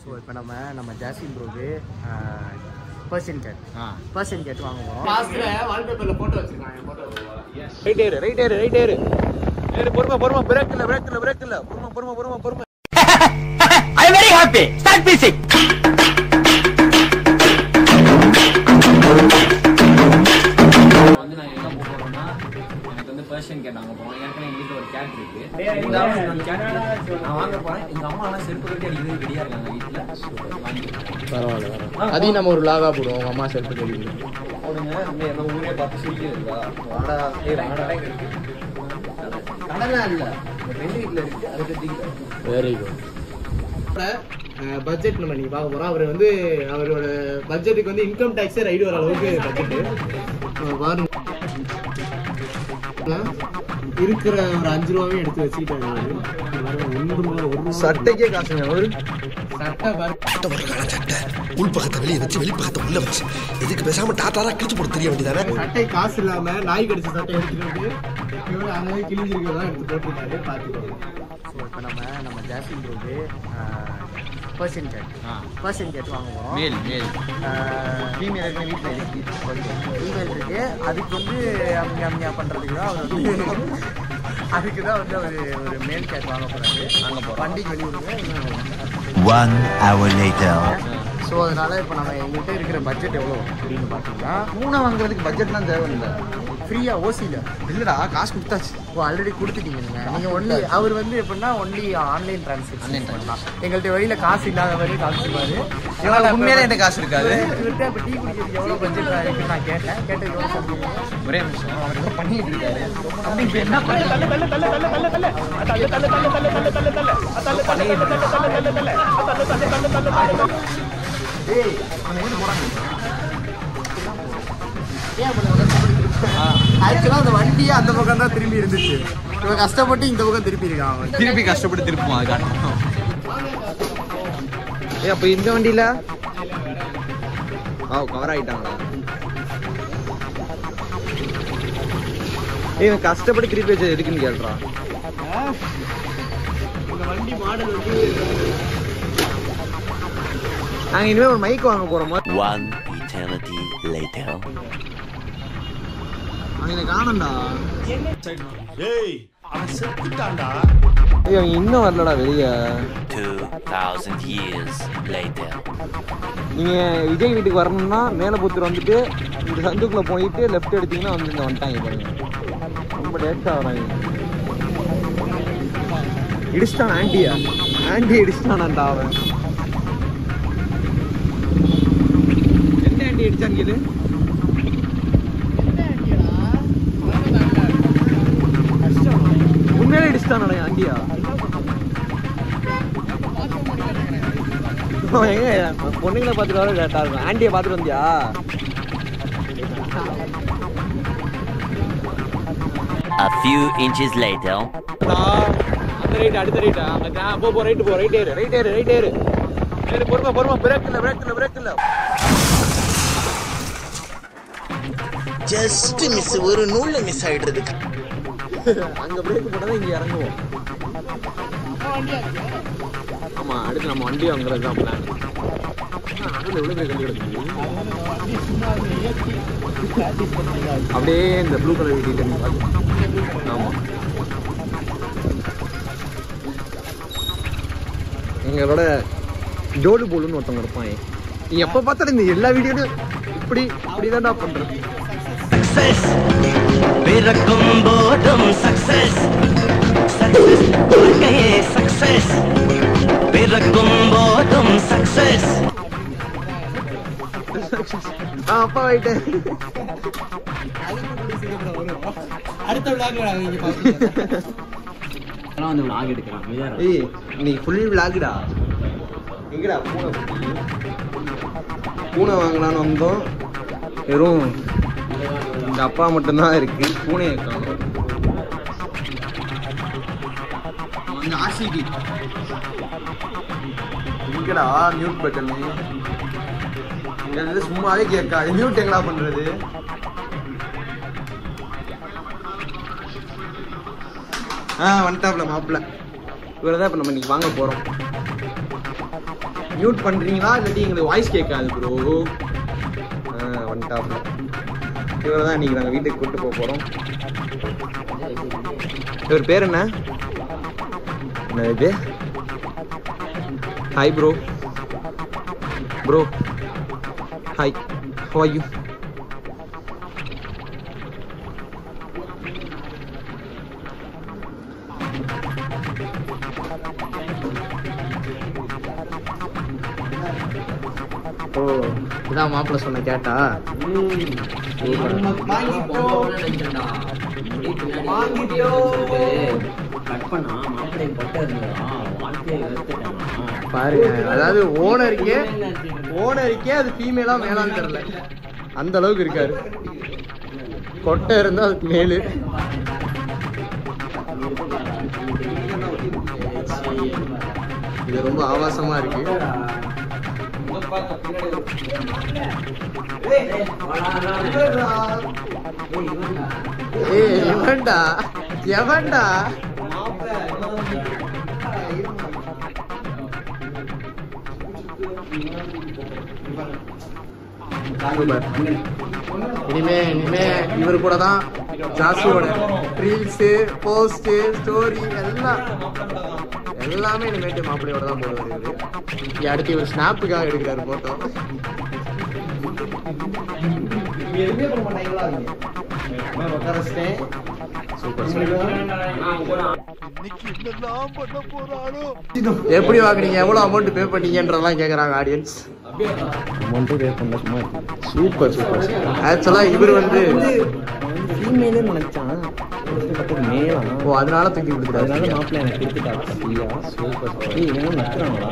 So இப்போ நம்ம நம்ம ஜாஸ்மின் ப்ரோக்கு பர்சன் கேட் ஆ பர்சன் கேட் வாங்க போகிறோம் லாஸ்ட்டில் வால்பேப்பரில் ஃபோட்டோ வச்சுருக்காங்க ஃபோட்டோ ரைட் ஏறு ரைட் ஏறு ரைட் ஏறு ஏறு பொறுமை பொறுமை பிரேக் இல்ல பிரேக் இல்ல பிரேக் இல்ல பொறுமை பொறுமை பொறுமை பொறுமை I very happy start music வந்து நான் எங்க போக போறோம்னா எனக்கு வந்து பர்ஷியன் கேட் வாங்க போறோம் ஏற்கனவே எங்க வீட்டுல ஒரு கேட் இருக்கு இருந்தாலும் அந்த cat நான் வாங்க போறேன் எங்க அம்மா எல்லாம் செருப்பு கட்டி அடிக்கிறது ரெடியா இருக்காங்க வீட்டுல வாங்கி பரவாயில்ல பரவாயில்ல அதையும் நம்ம ஒரு லாகா போடுவோம் உங்க அம்மா செருப்பு கழுவி அவனுங்க இந்த நம்ம ஊரே பார்த்து சிரிக்கிறதுக்கா வாடா ஏய் வாடா கடலாம் இல்ல ரெண்டு வீட்டுல இருக்கு அதை கட்டிக்கிட்டேன் வெரி குட் பட்ஜெட் நம்ம நீங்க பார்க்க போறோம் அவர் வந்து அவரோட பட்ஜெட்டுக்கு வந்து இன்கம் டேக்ஸே ரைடு வர அளவுக்கு பட்ஜெட் பாருங்க இருக்கிற ஒரு அஞ்சு ரூபாவே எடுத்து வச்சுக்கிட்டாரு அவரு. பாருங்க, ஒன்று ரூபா ஒரு ரூபா சட்டைக்கே காசுங்க ஒரு சட்டை பாருங்க சட்டை போட்டுருக்கான சட்டை உள்பக்கத்தை வெளியே வச்சு வெளிப்பக்கத்தை உள்ள வச்சு எதுக்கு பேசாம டாட்டாரா கிழிச்சு போட தெரிய வேண்டியதானே சட்டை காசு இல்லாம நாய் கடிச்ச சட்டை எடுத்துட்டு வந்து இவரு அங்கே கிழிஞ்சிருக்கிறதா எடுத்து போட்டுருக்காரு பார்த்துக்கோங்க ஸோ இப்போ நம்ம நம்ம ஜாஸ்மின் ப்ரோக்கு பர்சன் கேட் பர்சன் கேட் வாங்க போகிறோம் மேல் மேல் ஃபீமேல் இருக்கு வீட்டில் இருக்கு ஃபீமேல் இருக்கு அதுக்கு வந்து அம்மியா அம்மியா பண்ணுறதுக்கு தான் அவர் வந்து அதுக்கு தான் வந்து அவர் ஒரு மேல் கேட் வாங்க போகிறாரு வாங்க போறோம். வண்டிக்கு வெளியூருக்கு One hour later. ஸோ அதனால இப்போ நம்ம எங்கள்கிட்ட இருக்கிற பட்ஜெட் எவ்வளோ அப்படின்னு பார்த்தீங்கன்னா பூனை வாங்குறதுக்கு பட்ஜெட்லாம் தேவையில்லை ஃப்ரீயாக ஓசியில் இல்லடா காசு கொடுத்தாச்சு ஓ ஆல்ரெடி கொடுத்துட்டீங்க நீங்கள் நீங்கள் ஒன்லி அவர் வந்து எப்படின்னா ஒன்லி ஆன்லைன் டிரான்சாக்ஷன் Online பண்ணலாம் எங்கள்கிட்ட வெளியில் காசு இல்லாதவரே காமிச்சிருப்பாரு இவனால உண்மையிலே என்கிட்ட காசு இருக்காது. இவர்கிட்ட இப்போ டீ குடிக்கிறதுக்கு எவ்வளோ பட்ஜெட் இருக்குன்னு நான் கேட்டேன் கேட்டது எவ்வளோ சொல்லுங்க ஒரே நிமிஷம் அவர் ஏதோ பண்ணிட்டு இருக்காரு அப்படி இப்போ என்ன பண்ணுறீங்க ஆக்சுவலாக அந்த வண்டியே அந்த பக்கம் தான் திரும்பி இருந்துச்சு இவன் கஷ்டப்பட்டு இந்த பக்கம் திருப்பி இருக்கான் அவன் திருப்பி கஷ்டப்பட்டு திருப்புமா அது காட்டணும் ஏ அப்ப இந்த வண்டியில ஆ கவர் ஆயிட்டாங்களா ஏய் இவன் கஷ்டப்பட்டு திருப்பி வச்சது எதுக்குன்னு கேள்றான் இந்த வண்டி மாடல் வந்து நாங்க இனிமே ஒரு மைக் வாங்க போறோமா One eternity later. அவனை காணண்டா ஏய் அவன் செத்துட்டான்டா ஐயோ அவன் இன்னும் வரலடா வெளிய Two thousand years later. நீங்க விஜய் வீட்டுக்கு வரணும்னா மேலபுத்தூர் வந்துட்டு இந்த சந்துக்குள்ள போயிட்டு லெஃப்ட் எடுத்தீங்கன்னா வந்து இங்க வந்துட்டாங்க பாருங்க ரொம்ப டேட்டா வராங்க இடிச்சிட்டான் ஆண்டியா ஆண்டி இடிச்சிட்டானான்டா அவன் எந்த ஆண்டி இடிச்சான்னு கேளு உண்மையிலே இடிச்சிட்டானடா என் ஆண்டியா அவன் எங்க பொண்ணுங்களை பார்த்துட்டு வர லேட்டா இருக்கும் ஆண்டியை பார்த்துட்டு வந்தியா A few inches later. அந்த ரைட் அடுத்த ரைட் அங்க போ போ ரைட் போ ரைட் ஏறு ரைட் ஏறு ரைட் ஏறு ஏறு பொறுமை பொறுமை பிரேக் இல்ல பிரேக் இல்ல பிரேக் இல்ல ஜஸ்ட் மிஸ் ஒரு நூல்ல மிஸ் ஆயிடுறது அங்க பிரேக் போட்டா இங்க இறங்குவோம் ஆமா அடுத்து நம்ம வண்டி வாங்குறது தான் பிளான் அதுல எவ்வளவு பேர் கல்லு கிடக்குது அப்படியே இந்த ப்ளூ கலர் வீட்டு பார்த்து ஆமா எங்களோட ஜோடு போலுன்னு ஒருத்தவங்க இருப்பான் நீ எப்ப பார்த்தாலும் இந்த எல்லா வீடியோலையும் இப்படி இப்படிதான்டா பண்றது Success. பிறக்கும் போதும் சக்சஸ் சக்சஸ் வாழ்க்கையே சக்சஸ் பிறக்கும் போதும் சக்சஸ் ஆ அப்பா ஆயிட்டேன் அடுத்த விழாக்கு நீங்க பாத்துக்கோங்க அதெல்லாம் வந்து vlog எடுக்கிறான் விஜய் ஏய் நீ ஃபுல் விளாகுடா எங்கடா பூனை குட்டி பூனை வாங்கலான்னு வந்தோம் வெறும் இந்த அப்பா மட்டும்தான் இருக்கு பூனையை காணும் கொஞ்சம் ஆசிடி எங்கடா மியூட் பட்டன் இங்க இருந்து சும்மாவே கேட்கா மியூட் எங்கடா பண்றது ஆ வந்துட்டாப்ல மாப்பிள்ள இவரை தான் இப்போ நம்ம இன்னைக்கு வாங்க போகிறோம் மியூட் பண்றீங்களா இல்லாட்டி எங்களுக்கு வாய்ஸ் கேட்காது ப்ரோ வந்துட்டாப்ல இவரை தான் இன்னைக்கு நாங்கள் வீட்டுக்கு கூட்டு போக போகிறோம் இவர் பேர் என்ன என்ன இது hi bro bro hi how are you oh இதான் மாப்பிள்ள சொன்ன கேட்டா கட் பண்ணா மாப்பிள்ளை பொட்டை இருந்ததா வாழ்க்கையை வெறுத்துட்டானா பாருங்க அதாவது ஓனருக்கே ஓனருக்கே அது ஃபீமேலா மேலான்னு தெரியல அந்த அளவுக்கு இருக்காரு கொட்டை இருந்தா அதுக்கு மேலு இது ரொம்ப ஆபாசமா இருக்கு ஏய் எவன்டா எவன்டா சூப்பர். இனிமே இனிமே இவர் கூட தான் ஜாசுவோட ரீல்ஸு போஸ்ட்டு ஸ்டோரி எல்லாம் எல்லாமே இனிமேட்டு மாப்பிள்ளையோட தான் போடுவார் இவரு இங்க அடுத்து இவர் ஸ்னாப்புக்காக எடுக்கிறாரு போட்டோ எதுவுமே பண்ண மாட்டாங்களா அவங்க உட்கார வச்சுட்டேன் சூப்பர் எப்படி வாங்குனீங்க எவ்வளோ அமௌண்ட் பே பண்ணீங்கன்றதெல்லாம் கேட்குறாங்க ஆடியன்ஸ் அமௌண்ட்டு பே பண்ண சும்மா சூப்பர் சூப்பர் ஆக்சுவலாக இவர் வந்து ஃபீமேலே நினைச்சான் பத்து மேலாம் ஓ அதனால தூக்கி அதனால கொடுத்துட்டாரு மாப்பிள்ளை எனக்கு கொடுத்துட்டா பத்தியா சூப்பர் ஏய் இவங்க நத்துறாங்களா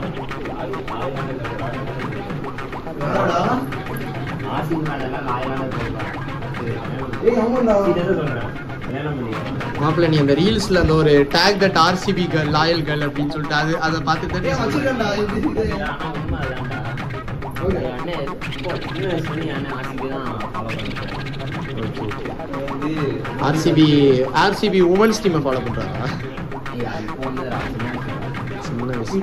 ஆசி மேலாம் லாயலான ஏய் ஆமாண்டா கல்யாணம் பண்ணிக்கலாம் மாப்பிள்ள நீ அந்த ரீல்ஸ்ல அந்த ஒரு tag that RCB girl loyal girl அப்படின்னு சொல்லிட்டு அது அதை பார்த்து தான் வச்சிருக்கேன்டா இது இது ஆனா உண்மை அதான்டா என் அண்ணன் இப்போ சின்ன வயசுல என் அண்ணன் ஆசிக்கு தான் ஃபாலோ பண்ணிருக்கேன் ஆர்சிபி ஆர்சிபி உமன்ஸ் டீமை ஃபாலோ பண்றாங்க ஏய் இப்போ வந்து சின்ன வயசு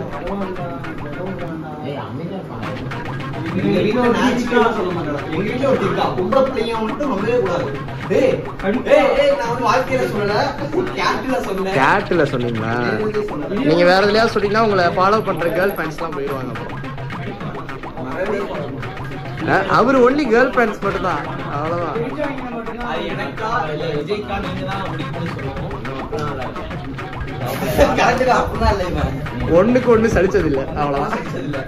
ஏய் அமைதியா ஃபாலோ எங்க வீட்ல நேச்சுரலா சொல்ல மாட்டாங்க எங்க வீட்ல ஒருத்தி இருக்கா பொம்பளை பிள்ளைங்க மட்டும் நம்பவே கூடாது டேய் ஏய் ஏய் நான் வந்து வாழ்க்கையில சொல்லல கேட்ல சொன்னேன் கேட்ல சொன்னீங்களா நீங்க வேற எதுலயாவது சொன்னீங்கன்னா உங்களை ஃபாலோ பண்ற கேர்ள் ஃப்ரெண்ட்ஸ்லாம் போயிடுவாங்க அப்புறம் அஹ், அவர் ஒன்லி கேர்ள் ஃப்ரெண்ட்ஸ் மட்டும் தான் அவ்வளவுதான் அது எனக்கா இல்ல விஜய்க்கா நீங்க தான் முடியும்னு சொல்லணும் கரெக்ட் தான் அப்படிலாம் இல்லை இவன் ஒண்ணுக்கு ஒண்ணு சலிச்சது இல்ல அவ்வளவுதான் இல்ல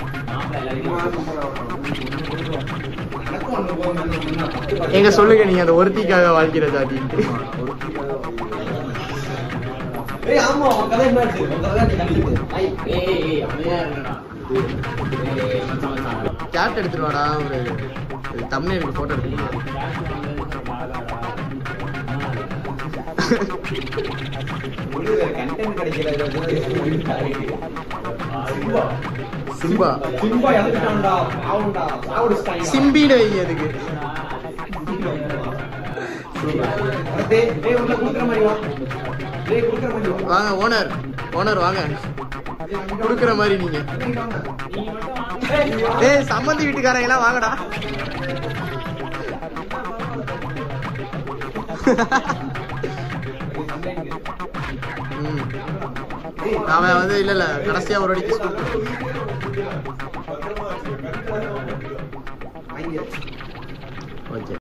எனக்கும் ஒண்ணு போகணும் எங்க சொல்லுங்க நீங்க அந்த ஒருத்திக்காக வாழ்க்கிற ஜாதின்ட்டு ஏய் ஆமா உன் கதை என்ன ஆச்சு உன் கதை நீ கண்டிப்பா ஏய் ஏய் ஏய் அமைதியா இருங்கடா ஏய் மச்சான் மச்சான் கேட் எடுத்துட்டு வாடா ஒரு தமிழ் போட்டோ எடுத்துக்கலாம் ஒரு கண்டென்ட் கிடைக்கல சிம்பா சிம்பா இறந்துட்டான்டா பாவம்டா சாவடிச்சிட்டாங்க சிம்பின்னு வை அதுக்கு டேய் டேய் உள்ள குடுக்குற மாதிரி வா டேய் குடுக்குற மாதிரி வா வாங்க ஓனர் ஓனர் வாங்க குடுக்குற மாதிரி நீங்க ஏய் சம்மந்தி வீட்டுக்காரங்க எல்லாம் வாங்கடா ம். அவன் வந்து இல்ல இல்ல கடைசியா ஒரு அடிக்கு ஓகே